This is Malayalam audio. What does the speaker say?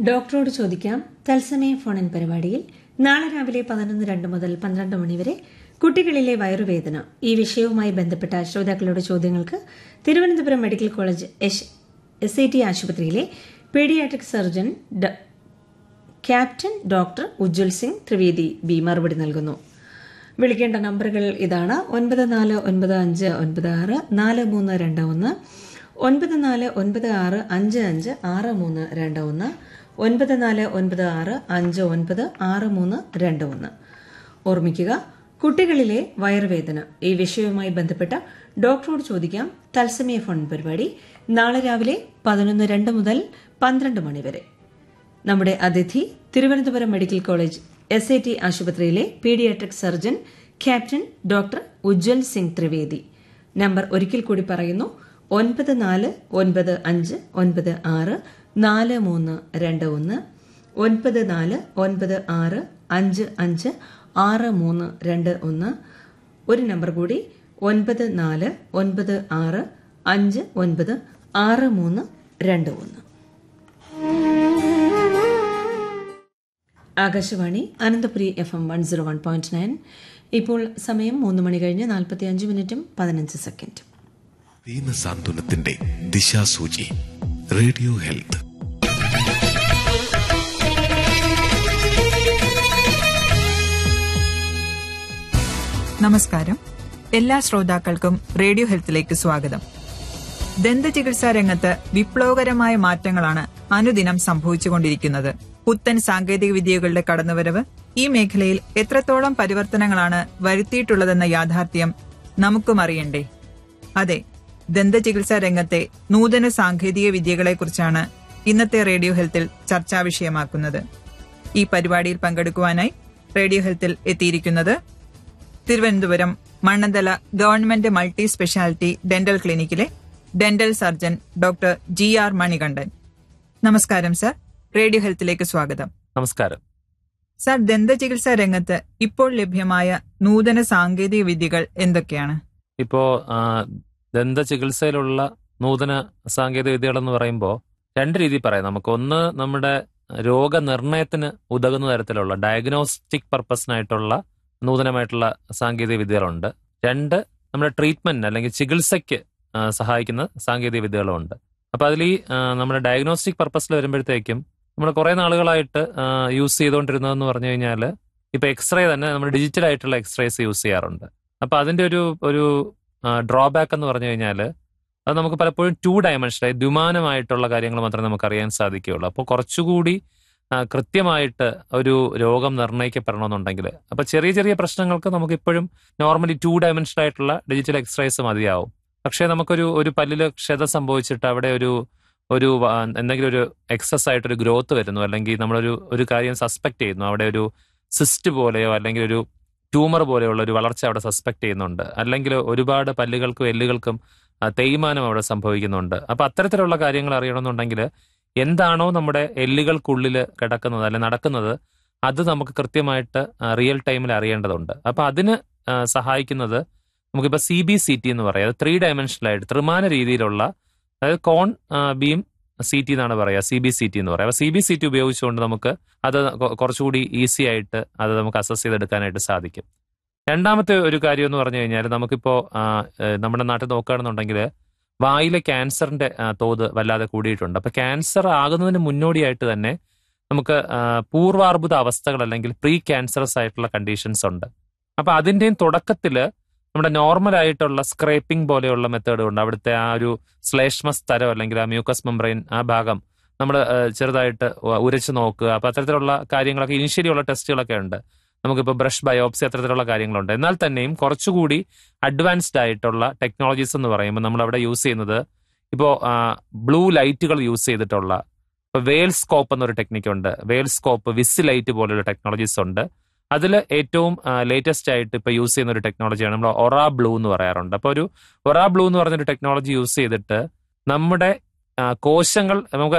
ഡോക്ടറോട് ചോദിക്കാം തത്സമയ ഫോണിൻ പരിപാടിയിൽ നാളെ രാവിലെ പതിനൊന്ന് രണ്ട് മുതൽ പന്ത്രണ്ട് മണിവരെ കുട്ടികളിലെ വയറുവേദന ഈ വിഷയവുമായി ബന്ധപ്പെട്ട ശ്രോതാക്കളുടെ ചോദ്യങ്ങൾക്ക് Thiruvananthapuram medical college S A T ആശുപത്രിയിലെ പീഡിയാട്രിക് സർജൻ ഡ- ക്യാപ്റ്റൻ ഡോക്ടർ ഉജ്ജ്വൽ സിംഗ് ത്രിവേദി ബി മറുപടി നൽകുന്നു വിളിക്കേണ്ട നമ്പറുകൾ ഇതാണ് ഒൻപത് നാല് ഒൻപത് അഞ്ച് ഒൻപത് ആറ് നാല് മൂന്ന് രണ്ട് ഒന്ന് ഒൻപത് നാല് ഒൻപത് ആറ് അഞ്ച് അഞ്ച് ആറ് മൂന്ന് രണ്ട് ഒന്ന് ഒൻപത് നാല് ഒൻപത് ആറ് അഞ്ച് ഒൻപത് ആറ് മൂന്ന് രണ്ട് ഒന്ന് ഓർമ്മിക്കുക കുട്ടികളിലെ വയറുവേദന ഈ വിഷയവുമായി ബന്ധപ്പെട്ട ഡോക്ടറോട് ചോദിക്കാം തത്സമയ ഫോൺ പരിപാടി നാളെ രാവിലെ പതിനൊന്ന് രണ്ട് മുതൽ പന്ത്രണ്ട് മണി വരെ നമ്മുടെ അതിഥി Thiruvananthapuram medical college S A T ആശുപത്രിയിലെ pediatric surgeon captain doctor Ujjwal Singh Trivedi number ഒരിക്കൽ കൂടി പറയുന്നു ഒൻപത് നാല് ഒൻപത് അഞ്ച് ഒൻപത് ആറ് നാല് മൂന്ന് രണ്ട് ഒന്ന് ഒൻപത് നാല് ഒൻപത് ആറ് അഞ്ച് അഞ്ച് ആറ് മൂന്ന് രണ്ട് ഒന്ന് ഒരു നമ്പർ കൂടി ഒൻപത് നാല് ഒൻപത് ആറ് അഞ്ച് ഒൻപത് ആറ് മൂന്ന് രണ്ട് ഒന്ന് Akashvani Ananthapuri F M one zero one point nine ഇപ്പോൾ സമയം മൂന്ന് മണി കഴിഞ്ഞ് നാൽപ്പത്തി അഞ്ച് മിനിറ്റും പതിനഞ്ച് സെക്കൻഡും ദീനസാന്ത്വനത്തിന്റെ ദിശാസൂചി റേഡിയോ ഹെൽത്ത് നമസ്കാരം എല്ലാ ശ്രോതാക്കൾക്കും റേഡിയോ ഹെൽത്തിലേക്ക് സ്വാഗതം ദന്തചികിത്സാ രംഗത്ത് വിപ്ലവകരമായ മാറ്റങ്ങളാണ് അനുദിനം സംഭവിച്ചുകൊണ്ടിരിക്കുന്നത് പുത്തൻ സാങ്കേതിക വിദ്യകളുടെ കടന്നുവരവ് ഈ മേഖലയിൽ എത്രത്തോളം പരിവർത്തനങ്ങളാണ് വരുത്തിയിട്ടുള്ളതെന്ന യാഥാർത്ഥ്യം നമുക്കും അറിയണ്ടേ അതെ ദന്തചികിത്സാ രംഗത്തെ നൂതന സാങ്കേതിക വിദ്യകളെക്കുറിച്ചാണ് ഇന്നത്തെ റേഡിയോ ഹെൽത്തിൽ ചർച്ചാ വിഷയമാക്കുന്നത് ഈ പരിപാടിയിൽ പങ്കെടുക്കുവാനായി റേഡിയോ ഹെൽത്തിൽ എത്തിയിരിക്കുന്നത് Thiruvananthapuram Mannanthala government multi speciality dental ക്ലിനിക്കിലെ dental surgeon doctor G R Manikandan നമസ്കാരം സർ റേഡിയോ ഹെൽത്തിലേക്ക് സ്വാഗതം നമസ്കാരം സർ ദന്തചികിത്സാ രംഗത്ത് ഇപ്പോൾ ലഭ്യമായ നൂതന സാങ്കേതിക വിദ്യകൾ എന്തൊക്കെയാണ് ഇപ്പോ ആ, ദന്ത ചികിത്സയിലുള്ള നൂതന സാങ്കേതിക വിദ്യകൾ എന്ന് പറയുമ്പോൾ രണ്ട് രീതിയിൽ പറയാം നമുക്ക് ഒന്ന് നമ്മുടെ രോഗനിർണയത്തിന് ഉതകുന്ന തരത്തിലുള്ള ഡയഗ്നോസ്റ്റിക് പർപ്പസിനായിട്ടുള്ള നൂതനമായിട്ടുള്ള സാങ്കേതിക വിദ്യകളുണ്ട് രണ്ട് നമ്മുടെ ട്രീറ്റ്മെന്റ് അല്ലെങ്കിൽ ചികിത്സയ്ക്ക് ആ, സഹായിക്കുന്ന സാങ്കേതിക വിദ്യകളുമുണ്ട് അപ്പൊ അതിൽ ഈ ആ, നമ്മുടെ ഡയഗ്നോസ്റ്റിക് പർപ്പസിൽ വരുമ്പോഴത്തേക്കും നമ്മൾ കുറെ നാളുകളായിട്ട് യൂസ് ചെയ്തുകൊണ്ടിരുന്നതെന്ന് പറഞ്ഞു കഴിഞ്ഞാൽ ഇപ്പൊ എക്സ്റേ തന്നെ നമ്മൾ ഡിജിറ്റൽ ആയിട്ടുള്ള എക്സ്റേസ് യൂസ് ചെയ്യാറുണ്ട് അപ്പൊ അതിന്റെ ഒരു ഒരു ഡ്രോബാക്ക് എന്ന് പറഞ്ഞു കഴിഞ്ഞാൽ അത് നമുക്ക് പലപ്പോഴും ടു ഡയമെൻഷനായി ദ്വിമാനമായിട്ടുള്ള കാര്യങ്ങൾ മാത്രമേ നമുക്ക് അറിയാൻ സാധിക്കുകയുള്ളൂ അപ്പോൾ കുറച്ചുകൂടി ആ, കൃത്യമായിട്ട് ഒരു രോഗം നിർണ്ണയിക്കപ്പെടണമെന്നുണ്ടെങ്കിൽ അപ്പൊ ചെറിയ ചെറിയ പ്രശ്നങ്ങൾക്ക് നമുക്ക് ഇപ്പോഴും നോർമലി ടു ഡയമെൻഷൻ ആയിട്ടുള്ള ഡിജിറ്റൽ എക്സ്റേസ് മതിയാവും പക്ഷേ നമുക്കൊരു ഒരു പല്ലില് ക്ഷതം സംഭവിച്ചിട്ട് അവിടെ ഒരു ഒരു വ- എന്തെങ്കിലും ഒരു എക്സസ് ആയിട്ടൊരു ഗ്രോത്ത് വരുന്നു അല്ലെങ്കിൽ നമ്മളൊരു ഒരു കാര്യം സസ്പെക്ട് ചെയ്യുന്നു അവിടെ ഒരു സിസ്റ്റ് പോലെയോ അല്ലെങ്കിൽ ഒരു ട്യൂമർ പോലെയുള്ള ഒരു വളർച്ച അവിടെ സസ്പെക്ട് ചെയ്യുന്നുണ്ട് അല്ലെങ്കിൽ ഒരുപാട് പല്ലുകൾക്കും എല്ലുകൾക്കും ആ, തേയ്മാനം അവിടെ സംഭവിക്കുന്നുണ്ട് അപ്പൊ അത്തരത്തിലുള്ള കാര്യങ്ങൾ അറിയണമെന്നുണ്ടെങ്കിൽ എന്താണോ നമ്മുടെ എല്ലുകൾക്കുള്ളിൽ കിടക്കുന്നത് അല്ലെ നടക്കുന്നത് അത് നമുക്ക് കൃത്യമായിട്ട് റിയൽ ടൈമിൽ അറിയേണ്ടതുണ്ട് അപ്പൊ അതിന് ആ, സഹായിക്കുന്നത് നമുക്കിപ്പോ സി ബി സി ടി എന്ന് പറയാം അത് ത്രീ ഡയമെൻഷനിലായിട്ട് ത്രിമാന രീതിയിലുള്ള അതായത് കോൺ ബീം സി ടി എന്നാണ് പറയുക സി ബി സി ടി എന്ന് പറയുക സി ബി സി ടി ഉപയോഗിച്ചുകൊണ്ട് നമുക്ക് അത് കൊ- കുറച്ചുകൂടി ഈസി ആയിട്ട് അത് നമുക്ക് അസസ് ചെയ്തെടുക്കാനായിട്ട് സാധിക്കും രണ്ടാമത്തെ ഒരു കാര്യം എന്ന് പറഞ്ഞു കഴിഞ്ഞാൽ നമുക്കിപ്പോ ആ, ഏഹ്, നമ്മുടെ നാട്ടിൽ നോക്കുകയാണെന്നുണ്ടെങ്കിൽ വായിലെ ക്യാൻസറിന്റെ ആ, തോത് വല്ലാതെ കൂടിയിട്ടുണ്ട് അപ്പൊ ക്യാൻസർ ആകുന്നതിന് മുന്നോടിയായിട്ട് തന്നെ നമുക്ക് ആ, പൂർവാർബുദ അവസ്ഥകൾ അല്ലെങ്കിൽ പ്രീ ക്യാൻസറസ് ആയിട്ടുള്ള കണ്ടീഷൻസ് ഉണ്ട് അപ്പൊ അതിന്റെയും തുടക്കത്തില് നമ്മുടെ നോർമൽ ആയിട്ടുള്ള സ്ക്രേപ്പിംഗ് പോലെയുള്ള മെത്തേഡ് ഉണ്ട് അവിടുത്തെ ആ ഒരു ശ്ലേഷ്മ സ്ഥലം അല്ലെങ്കിൽ ആ മ്യൂക്കസ് മെംബ്രെയിൻ ആ ഭാഗം നമ്മൾ ചെറുതായിട്ട് ഉ- ഉരച്ച് നോക്കുക അപ്പൊ അത്തരത്തിലുള്ള കാര്യങ്ങളൊക്കെ ഇനിഷ്യലി ഉള്ള ടെസ്റ്റുകളൊക്കെ ഉണ്ട് നമുക്കിപ്പോൾ ബ്രഷ് ബയോപ്സി അത്തരത്തിലുള്ള കാര്യങ്ങളുണ്ട് എന്നാൽ തന്നെയും കുറച്ചുകൂടി അഡ്വാൻസ്ഡ് ആയിട്ടുള്ള ടെക്നോളജീസ് എന്ന് പറയുമ്പോൾ നമ്മൾ അവിടെ യൂസ് ചെയ്യുന്നത് ഇപ്പോൾ ബ്ലൂ ലൈറ്റുകൾ യൂസ് ചെയ്തിട്ടുള്ള ഇപ്പോൾ വേൽ സ്കോപ്പ് എന്നൊരു ടെക്നിക്ക് ഉണ്ട് വേൽ സ്കോപ്പ് വിസ് ലൈറ്റ് പോലെയുള്ള ടെക്നോളജീസ് ഉണ്ട് അതിൽ ഏറ്റവും ലേറ്റസ്റ്റ് ആയിട്ട് ഇപ്പോൾ യൂസ് ചെയ്യുന്ന ഒരു ടെക്നോളജിയാണ് നമ്മൾ ഒറാ ബ്ലൂ എന്ന് പറയാറുണ്ട് അപ്പോൾ ഒരു ഒറാ ബ്ലൂ എന്ന് പറഞ്ഞൊരു ടെക്നോളജി യൂസ് ചെയ്തിട്ട് നമ്മുടെ ആ, കോശങ്ങൾ നമുക്ക്